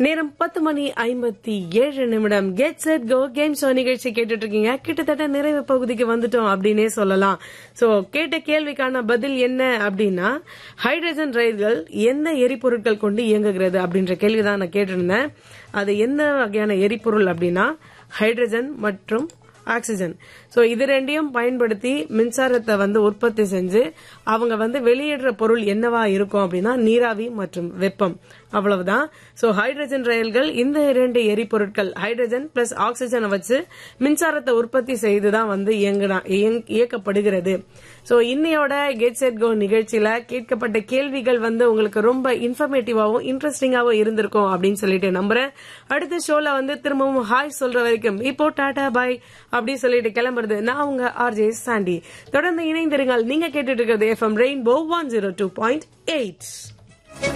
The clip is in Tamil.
நேரம் பத்து மணி ஐம்பத்தி ஏழு நிமிடம் get set go game show நிகழ்ச்சி கேட்டுட்டு இருக்கீங்க கிட்டத்தட்ட நிறைவு பகுதிக்கு வந்துட்டோம் அப்படின்னே சொல்லலாம் சோ கேட்ட கேள்விக்கான பதில் என்ன அப்படின்னா ஹைட்ரஜன் ரயில்கள் எந்த எரிபொருட்கள் கொண்டு இயங்குகிறது அப்படின்ற கேள்விதான் நான் கேட்டிருந்தேன் அது எந்த வகையான எரிபொருள் அப்படின்னா ஹைட்ரஜன் மற்றும் ஆக்சிஜன் சோ இது ரெண்டையும் பயன்படுத்தி மின்சாரத்தை வந்து உற்பத்தி செஞ்சு அவங்க வந்து வெளியிடுற பொருள் என்னவா இருக்கும் அப்படின்னா நீராவி மற்றும் வெப்பம் அவ்வளவுதான் சோ ஹைட்ரஜன் ரயில்கள் இந்த இரண்டு எரிபொருட்கள் ஹைட்ரஜன் பிளஸ் ஆக்சிஜனை வச்சு மின்சாரத்தை உற்பத்தி செய்துதான் வந்து இயங்குனா இயங்- இயக்கப்படுகிறது சோ இன்னையோட கெட் செட் கோ நிகழ்ச்சியில கேட்கப்பட்ட கேள்விகள் வந்து உங்களுக்கு ரொம்ப இன்ஃபர்மேட்டிவாவும் இன்ட்ரெஸ்டிங்காவும் இருந்திருக்கும் அப்படின்னு சொல்லிட்டு நம்புறேன் அடுத்த ஷோல வந்து திரும்பவும் ஹாய் சொல்ற வரைக்கும் இப்போ டாடா பாய் அப்படி சொல்லிட்டு கிளம்புறது நான் உங்க ஆர்ஜே சாண்டி தொடர்ந்து இணைந்திருங்கள் நீங்க கேட்டுட்டு இருக்கிறது FM rainbow one zero two point eight